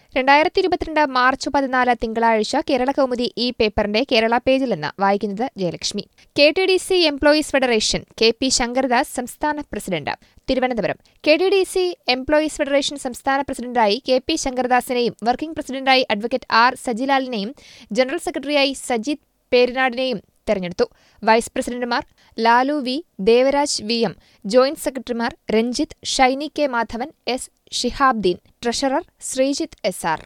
രണ്ടായിരത്തി ഇരുപത്തിരണ്ട് മാർച്ച് പതിനാല് തിങ്കളാഴ്ച കേരള കൗമുദി ഈ പേപ്പറിന്റെ കേരള പേജിൽ നിന്ന് വായിക്കുന്നത് Jayalakshmi K T D C employees federation K P Shankardas സംസ്ഥാന president Thiruvananthapuram K T D C employees federation സംസ്ഥാന പ്രസിഡന്റായി കെ പി ശങ്കർദാസിനെയും വർക്കിംഗ് പ്രസിഡന്റായി അഡ്വക്കേറ്റ് ആർ സജിലാലിനെയും ജനറൽ സെക്രട്ടറിയായി സജിത് പേരിനാടിനെയും തെരഞ്ഞെടുത്തു വൈസ് പ്രസിഡന്റുമാർ Lalu V Devaraj V M joint സെക്രട്ടറിമാർ Ranjith Shiny K Madhavan S Shihabdeen treasurer Sreejith S R